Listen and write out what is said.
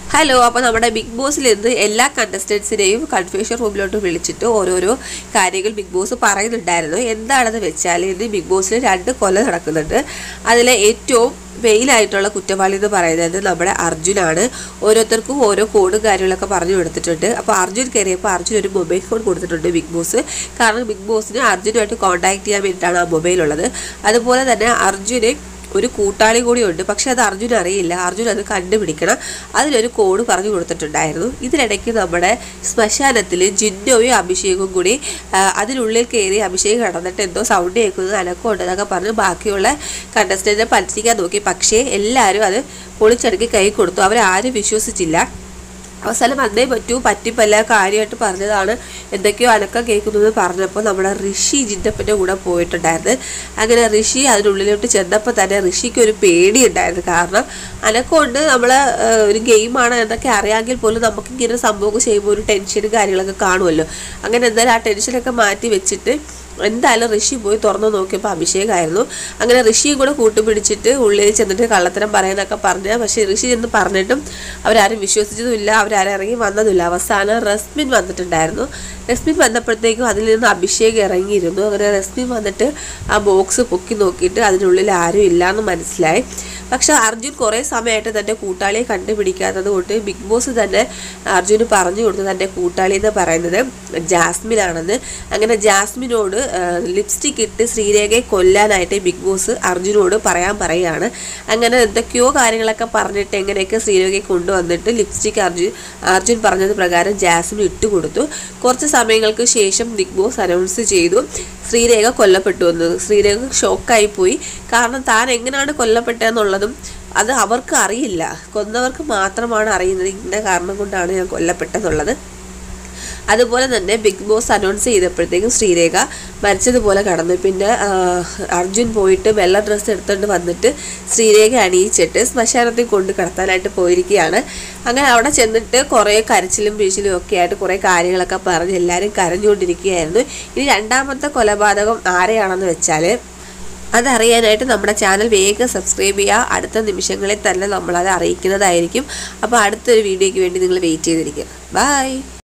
hello അപ്പോൾ നമ്മുടെ big ബോസിൽ നിന്ന് എല്ലാ കണ്ടസ്റ്റൻസിനെയും കൺഫ്യൂഷൻ റൂമിലോട്ട് വിളിച്ചിട്ട് ഓരോരോ കാര്യങ്ങൾ ബിഗ് ബോസ് പറയുന്നുണ്ടായിരുന്നു എന്താണെന്ന് വെച്ചാൽ ഇന്ന് ബിഗ് ബോസിൽ രണ്ട് കൊല നടക്കുന്നുണ്ട് അതിലെ ഏറ്റവും മെയിനായിട്ടുള്ള കുറ്റവാളി എന്ന് പറയുന്നത് നമ്മുടെ അർജുനാണ് ഓരോരുത്തർക്കും ഓരോ കോഡും കാര്യങ്ങളൊക്കെ പറഞ്ഞു കൊടുത്തിട്ടുണ്ട് അപ്പോൾ അർജുൻ കയറിയപ്പോൾ അർജുൻ ഒരു മൊബൈൽ ഫോൺ കൊടുത്തിട്ടുണ്ട് ബിഗ് ബോസ് കാരണം ബിഗ് ബോസിന് അർജുനുമായിട്ട് കോൺടാക്ട് ചെയ്യാൻ വേണ്ടിയിട്ടാണ് ആ മൊബൈൽ ഉള്ളത് അതുപോലെ തന്നെ അർജുന് ഒരു കൂട്ടാളി കൂടിയുണ്ട് പക്ഷെ അത് അർജുൻ അറിയില്ല അർജുൻ അത് കണ്ടുപിടിക്കണം അതിനൊരു കോഡ് പറഞ്ഞു കൊടുത്തിട്ടുണ്ടായിരുന്നു ഇതിനിടയ്ക്ക് നമ്മുടെ ശ്മശാനത്തിൽ ജിന്നോയും അഭിഷേകും കൂടി ആ, അതിനുള്ളിൽ കയറി അഭിഷേക് കടന്നിട്ട് എന്തോ സൗണ്ട് കേൾക്കുന്നത് അനക്കമുണ്ട് എന്നൊക്കെ പറഞ്ഞ് ബാക്കിയുള്ള കണ്ടസ്റ്റൻറ്റിനെ പറ്റിക്കാൻ നോക്കി പക്ഷേ എല്ലാവരും അത് പൊളിച്ചടുക്കി കൈ കൊടുത്തു അവരാരും വിശ്വസിച്ചില്ല അവസാനം വന്നേ പറ്റൂ പറ്റിപ്പല്ല കാര്യമായിട്ട് പറഞ്ഞതാണ് എന്തൊക്കെയോ അനക്കം കേൾക്കുന്നത് പറഞ്ഞപ്പോൾ നമ്മുടെ ഋഷി ജിന്നപ്പൻ്റെ കൂടെ പോയിട്ടുണ്ടായിരുന്നു അങ്ങനെ ഋഷി അതിനുള്ളിലോട്ട് ചെന്നപ്പോൾ തന്നെ ഋഷിക്ക് ഒരു പേടിയുണ്ടായിരുന്നു കാരണം അനക്കമുണ്ട് നമ്മൾ ഒരു ഗെയിമാണ് എന്നൊക്കെ അറിയാമെങ്കിൽ പോലും നമുക്ക് ഇങ്ങനെ സംഭവം ചെയ്യുമ്പോൾ ഒരു ടെൻഷനും കാര്യങ്ങളൊക്കെ കാണുമല്ലോ അങ്ങനെ എന്തായാലും ആ ടെൻഷനൊക്കെ മാറ്റി വെച്ചിട്ട് എന്തായാലും ഋഷി പോയി തുറന്നു നോക്കിയപ്പോൾ അഭിഷേകമായിരുന്നു അങ്ങനെ ഋഷിയും കൂടെ കൂട്ടുപിടിച്ചിട്ട് ഉള്ളിൽ ചെന്നിട്ട് കള്ളത്തരം പറയാനൊക്കെ പറഞ്ഞു പക്ഷേ ഋഷി ചെന്ന് പറഞ്ഞിട്ടും അവരാരും വിശ്വസിച്ചതുമില്ല അവരാരും ഇറങ്ങി വന്നതുമില്ല അവസാനം റസ്മിൻ വന്നിട്ടുണ്ടായിരുന്നു റസ്മിൻ വന്നപ്പോഴത്തേക്കും അതിൽ നിന്ന് അഭിഷേക് ഇറങ്ങിയിരുന്നു അങ്ങനെ റസ്മിൻ വന്നിട്ട് ആ ബോക്സ് പൊക്കി നോക്കിയിട്ട് അതിനുള്ളിൽ ആരും ഇല്ലയെന്ന് മനസ്സിലായി പക്ഷെ അർജുൻ കുറേ സമയമായിട്ട് തൻ്റെ കൂട്ടാളിയെ കണ്ടുപിടിക്കാത്തത് കൊണ്ട് ബിഗ് ബോസ് തന്നെ അർജുന് പറഞ്ഞു കൊടുത്തു തൻ്റെ കൂട്ടാളി എന്ന് പറയുന്നത് ജാസ്മിൻ ആണെന്ന് അങ്ങനെ ജാസ്മിനോട് ലിപ്സ്റ്റിക് ഇട്ട് ശ്രീരേഖയെ കൊല്ലാനായിട്ട് ബിഗ് ബോസ് അർജുനോട് പറയാൻ പറയുകയാണ് അങ്ങനെ എന്തൊക്കെയോ കാര്യങ്ങളൊക്കെ പറഞ്ഞിട്ട് എങ്ങനെയൊക്കെ ശ്രീരേഖയെ കൊണ്ടുവന്നിട്ട് ലിപ്സ്റ്റിക് അർജുൻ അർജുൻ പറഞ്ഞത് പ്രകാരം ജാസ്മിൻ ഇട്ട് കൊടുത്തു കുറച്ച് സമയങ്ങൾക്ക് ശേഷം ബിഗ് ബോസ് അനൗൺസ് ചെയ്തു ശ്രീരേഖ കൊല്ലപ്പെട്ടു എന്ന് ശ്രീരേഖ ഷോക്കായി പോയി കാരണം താൻ എങ്ങനെയാണ് കൊല്ലപ്പെട്ടതെന്നുള്ളതും അത് അവർക്ക് അറിയില്ല കൊന്നവർക്ക് മാത്രമാണ് അറിയുന്നത് ഇന്ന കാരണം കൊണ്ടാണ് ഞാൻ കൊല്ലപ്പെട്ടതെന്നുള്ളത് അതുപോലെ തന്നെ ബിഗ് ബോസ് അനൗൺസ് ചെയ്തപ്പോഴത്തേക്കും ശ്രീരേഖ മരിച്ചതുപോലെ കടന്നു പിന്നെ ആ, അർജുൻ പോയിട്ട് വെള്ള ഡ്രസ്സ് എടുത്തുകൊണ്ട് വന്നിട്ട് ശ്രീരേഖ അണിയിച്ചിട്ട് ശ്മശാനത്തിൽ കൊണ്ട് കിടത്താനായിട്ട് പോയിരിക്കുകയാണ് അങ്ങനെ അവിടെ ചെന്നിട്ട് കുറേ കരച്ചിലും വീഴ്ചിലും ഒക്കെ ആയിട്ട് കുറേ കാര്യങ്ങളൊക്കെ പറഞ്ഞ് എല്ലാവരും കരഞ്ഞുകൊണ്ടിരിക്കുകയായിരുന്നു ഇനി രണ്ടാമത്തെ കൊലപാതകം ആരെയാണെന്ന് വെച്ചാൽ അതറിയാനായിട്ട് നമ്മുടെ ചാനൽ വേഗം സബ്സ്ക്രൈബ് ചെയ്യുക അടുത്ത നിമിഷങ്ങളിൽ തന്നെ നമ്മളത് അറിയിക്കുന്നതായിരിക്കും അപ്പോൾ അടുത്തൊരു വീഡിയോയ്ക്ക് വേണ്ടി നിങ്ങൾ വെയിറ്റ് ചെയ്തിരിക്കുക ബൈ